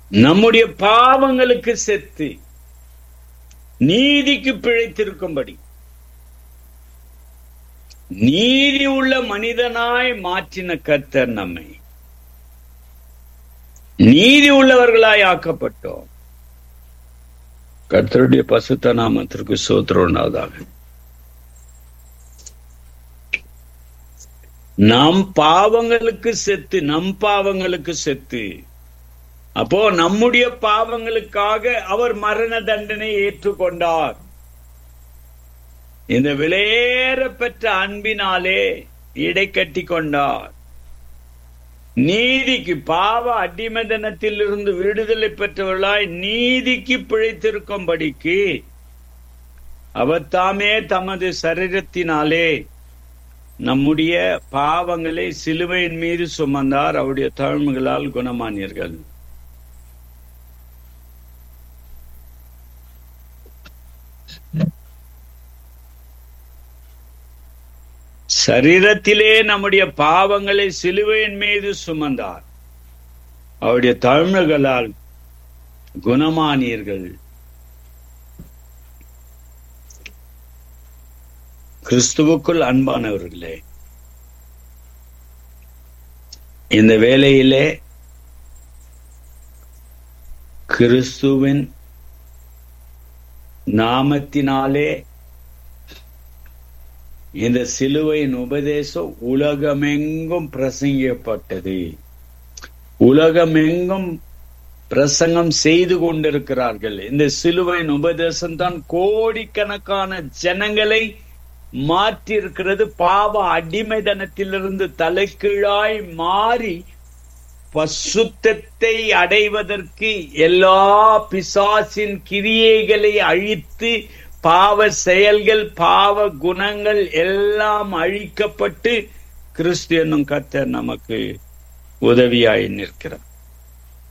நம்முடைய பாவங்களுக்கு செத்து நீதிக்கு பிழைத்திருக்கும்படி நீதி உள்ள மனிதனாய் மாற்றின கர்த்தர் நம்மை நீதி உள்ளவர்களாய் ஆக்கப்பட்டோம் கர்த்தருடைய பசுத்த நாமத்திற்கு சோத்திரம் உண்டாவதாக நம் பாவங்களுக்கு செத்து நம் பாவங்களுக்கு செத்து அப்போ நம்முடைய பாவங்களுக்காக அவர் மரண தண்டனை ஏற்றுக்கொண்டார் இந்த விலையேற பெற்ற அன்பினாலே இடை கட்டி கொண்டார் நீதிக்கு பாவ அடிமதனத்தில் இருந்து விடுதலை பெற்றவர்களாய் நீதிக்கு பிழைத்திருக்கும்படிக்கு அவர் தாமே தமது சரீரத்தினாலே நம்முடைய பாவங்களை சிலுவையின் மீது சுமந்தார் அவருடைய தாழ்மைகளால் குணமானீர்கள் சரீரத்திலே நம்முடைய பாவங்களை சிலுவையின் மீது சுமந்தார் அவருடைய தாழ்மைகளால் குணமானீர்கள் கிறிஸ்துவுக்குள் அன்பானவர்களே இந்த வேளையிலே கிறிஸ்துவின் நாமத்தினாலே இந்த சிலுவையின் உபதேசம் உலகமெங்கும் பிரசங்கிக்கப்பட்டது உலகமெங்கும் பிரசங்கம் செய்து கொண்டிருக்கிறார்கள் இந்த சிலுவையின் உபதேசம் தான் கோடிக்கணக்கான ஜனங்களை மாற்றிருக்கிறது பாவ அடிமைதனத்திலிருந்து தலைகீழாய் மாறி பசுத்தத்தை அடைவதற்கு எல்லா பிசாசின் கிரியைகளை அழித்து பாவ செயல்கள் பாவ குணங்கள் எல்லாம் அழிக்கப்பட்டு கிறிஸ்து என்னும் கர்த்தர் நமக்கு உதவியாய் நிற்கிறார்